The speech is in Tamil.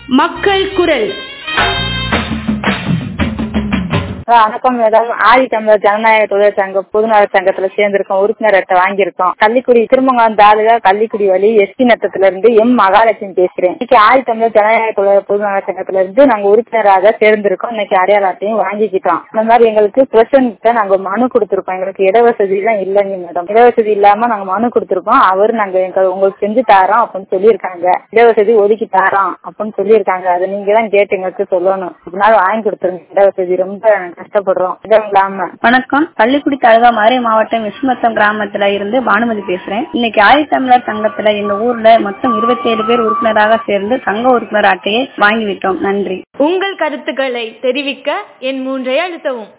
மக்கள் குரல் வணக்கம் மேடம் ஆதி தமிழர் ஜனநாயக தொழில் சங்க பொதுநல சங்கத்துல சேர்ந்திருக்கோம் உறுப்பினர் அட்டை வாங்கியிருக்கோம் கள்ளிக்குடி திருமங்கலம் தாலுகா கள்ளிக்குடி வழி எஸ்டி நத்தத்துல இருந்து எம் மகாலட்சுமி பேசுறேன் இன்னைக்கு ஆதி தமிழர் ஜனநாயக தொழில் பொதுநல சங்கத்துல இருந்து நாங்க உறுப்பினராக சேர்ந்திருக்கோம் இன்னைக்கு அடையாள அட்டையும் வாங்கிக்கிட்டோம் இந்த மாதிரி எங்களுக்கு பிரசிடன்ட் நாங்க மனு கொடுத்திருக்கோம் எங்களுக்கு இடவசதி எல்லாம் இல்லைங்க மேடம் இடவசதி இல்லாம நாங்க மனு கொடுத்திருக்கோம் அவர் நாங்க எங்க உங்களுக்கு செஞ்சு தாரோம் அப்படின்னு சொல்லியிருக்காங்க இடவசதி ஒதுக்கி தாரோம் அப்படின்னு சொல்லியிருக்காங்க அதை நீங்க தான் கேட்டு எங்களுக்கு சொல்லணும் இதனால வாங்கி கொடுத்துருங்க இடவசதி ரொம்ப கஷ்டப்படுறோம் இடம் இல்லாம வணக்கம் பள்ளிக்குடி தாலுகா மதுரை மாவட்டம் விஸ்மத்தம் கிராமத்துல இருந்து பானுமதி பேசுறேன் இன்னைக்கு ஆதி தமிழர் சங்கத்துல எங்க ஊர்ல மொத்தம் இருபத்தி ஏழு பேர் உறுப்பினராக சேர்ந்து சங்க உறுப்பினர் அட்டையை வாங்கிவிட்டோம் நன்றி உங்கள் கருத்துக்களை தெரிவிக்க என் மூன்றை அழுத்தவும்